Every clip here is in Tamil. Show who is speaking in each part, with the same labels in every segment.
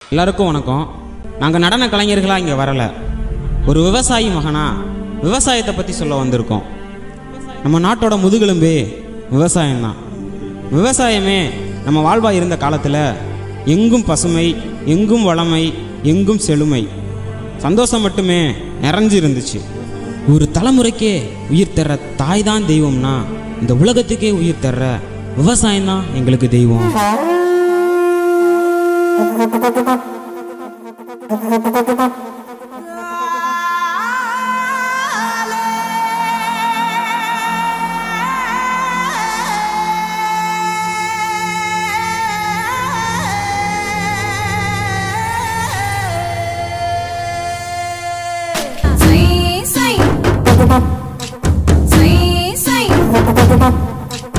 Speaker 1: எல்லாருக்கும் வணக்கம் நாங்கள் நடன கலைஞர்களாக இங்கே வரலை ஒரு விவசாயி மகனா விவசாயத்தை பற்றி சொல்ல வந்திருக்கோம் நம்ம நாட்டோட முதுகெலும்பே விவசாயம்தான் விவசாயமே நம்ம வாழ்வா இருந்த காலத்தில் எங்கும் பசுமை எங்கும் வளமை எங்கும் செழுமை சந்தோஷம் மட்டுமே நிறைஞ்சு இருந்துச்சு ஒரு தலைமுறைக்கே உயிர் தர்ற தாய் தான் தெய்வம்னா இந்த உலகத்துக்கே உயிர் தர்ற விவசாயம் தான் எங்களுக்கு தெய்வம்
Speaker 2: Swing, swing. Swing, swing.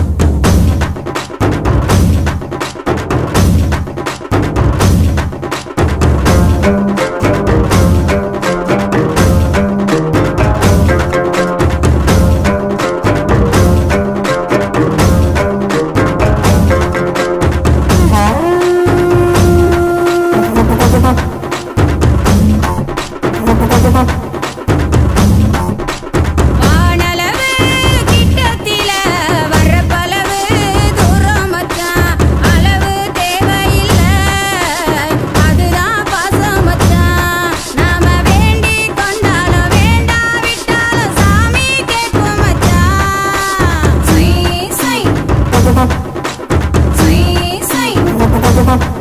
Speaker 2: வானளவு கிட்டத்தில வரப்பளவு தூரம் மச்சான் அளவு தேவையில்ல அதுதான் பாசம் மச்சான் நாம வேண்டி கொண்டாலும் வேண்டாவிட்டாலும் சாமி கேட்கும் மச்சான் ஸ்வீ ஸ்வீ ஸ்வீ ஸ்வீ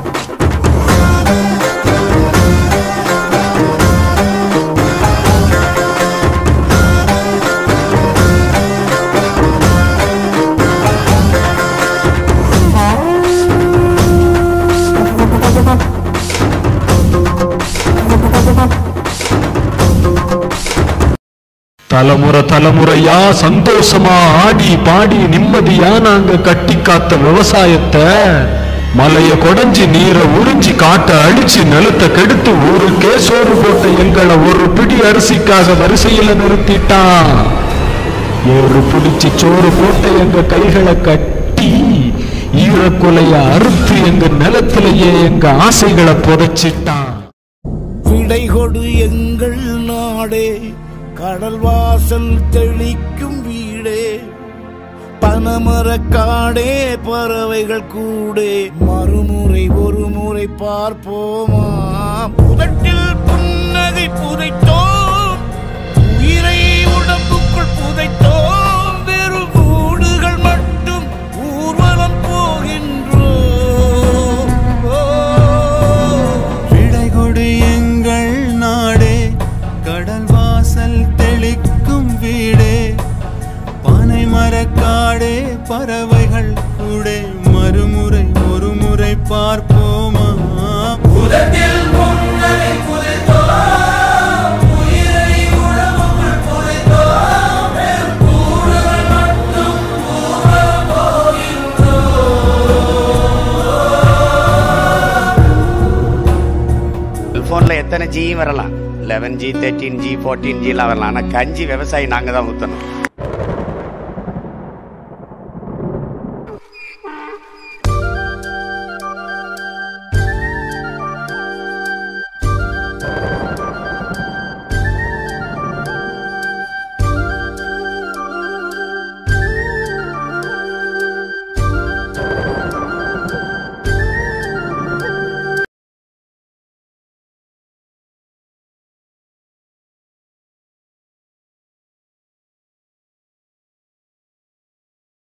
Speaker 3: தலைமுறை தலைமுறையா சந்தோஷமா ஆடி பாடி நிம்மதியா நாங்க கட்டி காத்த விவசாயத்தை மலைய கொடைஞ்சு நீரை உறிஞ்சி காட்ட அழிச்சு நிலத்தை கெடுத்து ஊருக்கே சோறு போட்ட எங்களை ஒரு பிடி அரிசிக்காக வரிசையில நிறுத்திட்டான் ஏறு பிடிச்சு சோறு போட்ட எங்க கைகளை கட்டி ஈரக்குலைய அறுத்து எங்க நிலத்திலேயே எங்க ஆசைகளை புதைச்சிட்டான்
Speaker 4: விடை கொடு எங்கள் நாடே கடல் வாசல் தெளிக்கும் வீடே பனமரக்காடே பறவைகள் கூடே மறுமுறை ஒரு முறை பார்ப்போமா புதட்டில் புன்னகை புதைத்தோம் உயிரை உடம்புக்குள் புதைத்தோம் வெறும் கூடுகள் மட்டும் ஊர்வலம் போகின்றோம் ஓ.
Speaker 5: விடை கொடு எங்கள் நாடே கடல் வாசல் தெளிக்கும் வீடே பனை மரக்காடே பறவைகள் கூடே மறுமுறை ஒரு முறை பார்ப்போமா
Speaker 6: செல்போனில் எத்தனை ஜியும் வரலாம் eleven G thirteen G fourteen ஜிலாம் வரலாம் ஆனால் கஞ்சி விவசாயி நாங்கள் தான் ஊற்றணும்